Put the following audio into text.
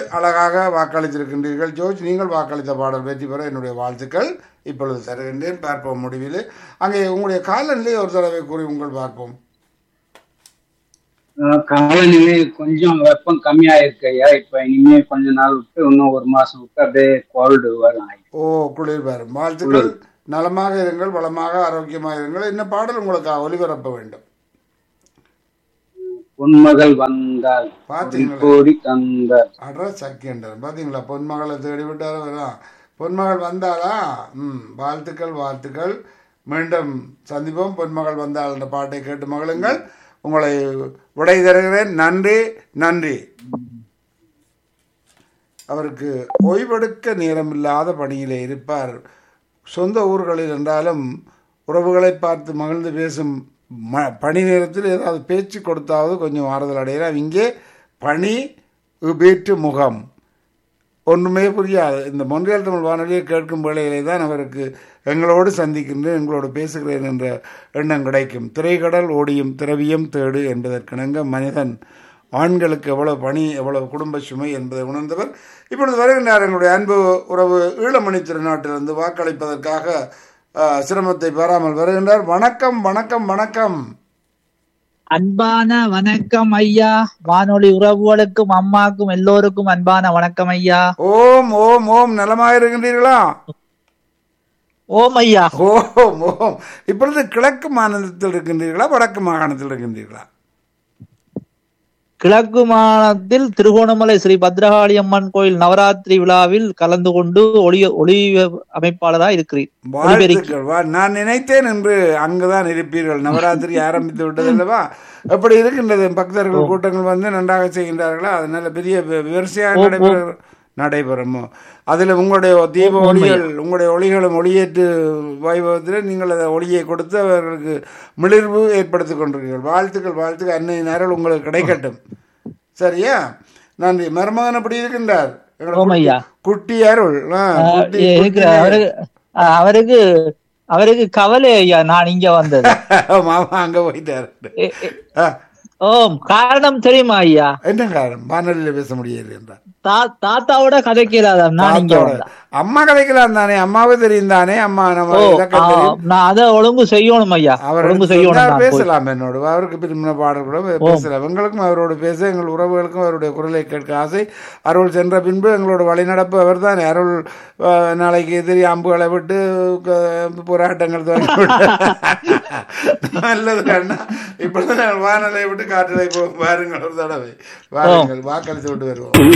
அழகாக வாக்களித்திருக்கின்றீர்கள் ஜோர்ஜ் நீங்கள் வாக்களித்த பாடல் வெற்றி பெற என்னுடைய வாழ்த்துக்கள் இப்பொழுது தருகின்றேன் பார்ப்போம் முடிவில் அங்கே உங்களுடைய காலநிலை ஒரு தடவை கூறி உங்கள் பார்ப்போம் அஹ் காலநிலை கொஞ்சம் வெப்பம் கம்மியா இருக்கு ஐயா இப்ப இனிமே கொஞ்ச நாள் விட்டு இன்னும் ஒரு மாசம் விட்டு அப்படியே கோல்டு வரும் ஐயா. ஓ குளிர் வரும் வாழ்த்துக்கள் நலமாக இருங்கள் வளமாக ஆரோக்கியமாக இருங்கள் என்ன பாடல் உங்களுக்கு ஒளிபரப்ப வேண்டும் பொன்மகள் வந்தால் ஒரு பார்த்தீங்களா கோடி தந்தார் அட்ரஸ் சக்கியண்டர் பார்த்தீங்களா பொன்மகளை தேடி விட்டாலும் வரும் பொன்மகள் வந்தாளா ம் வாழ்த்துக்கள் வாழ்த்துக்கள் மீண்டும் சந்திப்போம் பொன்மகள் வந்தாள் என்ற பாட்டை கேட்டு மகளுங்கள் உங்களை விடை தருகிறேன் நன்றி நன்றி அவருக்கு ஓய்வெடுக்க நேரமில்லாத பணியிலே இருப்பார் சொந்த ஊர்களில் என்றாலும் உறவுகளை பார்த்து மகிழ்ந்து பேசும் ம பணி நேரத்தில் ஏதாவது பேச்சு கொடுத்தாவது கொஞ்சம் ஆறுதல் அடைகிறார் இங்கே பணி வேற்று முகம் ஒன்றுமே புரியாது இந்த மொன்றியல் தமிழ் வானொலியை கேட்கும் வேளையிலே தான் அவருக்கு எங்களோடு சந்திக்கின்றேன் எங்களோடு பேசுகிறேன் என்ற எண்ணம் கிடைக்கும் திரைக்கடல் ஓடியும் திரவியம் தேடு என்பதற்கிணங்க மனிதன் ஆண்களுக்கு எவ்வளவு பணி எவ்வளவு குடும்ப சுமை என்பதை உணர்ந்தவர் இப்பொழுது வருகின்றார் எங்களுடைய அன்பு உறவு ஈழமணி திருநாட்டிலிருந்து வாக்களிப்பதற்காக அஹ், சிரமத்தை பெறாமல் வருகின்றார் வணக்கம் வணக்கம் வணக்கம் அன்பான வணக்கம் ஐயா வானொலி உறவுகளுக்கும் அம்மாக்கும் எல்லோருக்கும் அன்பான வணக்கம் ஐயா ஓம் ஓம் ஓம் நலமாக இருக்கின்றீர்களா ஓம் ஐயா ஓம் ஓம் இப்பொழுது கிழக்கு மாநிலத்தில் இருக்கின்றீர்களா வடக்கு மாகாணத்தில் இருக்கின்றீர்களா கிழக்கு மாநிலத்தில் திருகோணமலை ஸ்ரீ பத்ரகாளி அம்மன் கோயில் நவராத்திரி விழாவில் கலந்து கொண்டு ஒளி ஒளி அமைப்பாளராக இருக்கிறேன் வாழ்த்துக்கள் வா நான் நினைத்தேன் என்று அங்குதான் இருப்பீர்கள் நவராத்திரி ஆரம்பித்து விட்டது அல்லவா எப்படி இருக்கின்றது பக்தர்கள் கூட்டங்கள் வந்து நன்றாக செய்கின்றார்களா அதனால பெரிய வி- விமரிசையாக நடைபெற நடைபெறுமோ அதில் உங்களுடைய தீப ஒளிகள் உங்களுடைய ஒளிகளும் ஒளியேற்று வைபவத்தில் நீங்கள் அந்த ஒளியை கொடுத்து அவர்களுக்கு மிளிர்வு ஏற்படுத்தி கொண்டிருக்கிறீர்கள் வாழ்த்துக்கள் வாழ்த்துக்கள் அன்னையின் அருள் உங்களுக்கு கிடைக்கட்டும் சரியா நன்றி மருமகன் அப்படி இருக்கின்றார் எங்களோட ஓம் ஐயா குட்டி அருள் ஆ, குட்டி இருக்கு குட்டி அவருக்கு அவருக்கு அவருக்கு கவலை ஐயா நான் இங்க வந்தது மாமா அங்க போயிட்டாரு எ- எ- ஆ, ஓம் காரணம் தெரியுமா ஐயா என்ன காரணம் வானொலியில பேச முடியல என்றார் தா தாத்தாவோட கதைக்கலாதான் நான் இங்க வந்தேன் அம்மா கதைக்கலாம் தானே அம்மாவே தெரியும் தானே அம்மா நம்ம ஓ இலக்கம் ஆ, தெரியும் நான் அதை ஒழுங்கு செய்யணும் ஐயா அவர் ஒழுங்கு செய்யணும் சொன்னார் நான் போய். பேசலாம் என்னோட அவருக்கு பிரிமின பாடல் கூட பேசலாம் எங்களுக்கும் அவரோடு பேச எங்கள் உறவுகளுக்கும் அவருடைய குரலை கேட்க ஆசை அருள் சென்ற பின்பு எங்களோட வழிநடப்பு அவர் தான் அருள் ஆ, நாளைக்கு எதிரி அம்புகளை விட்டு க- போராட்டங்கள் துவங்கி விட்டு நல்லது கண்ணா இப்பொழுது நாங்கள் வானலை விட்டு காற்றலை போ- வாருங்கள் ஒரு தடவை வாருங்கள் வாக்களித்து விட்டு வருவோம்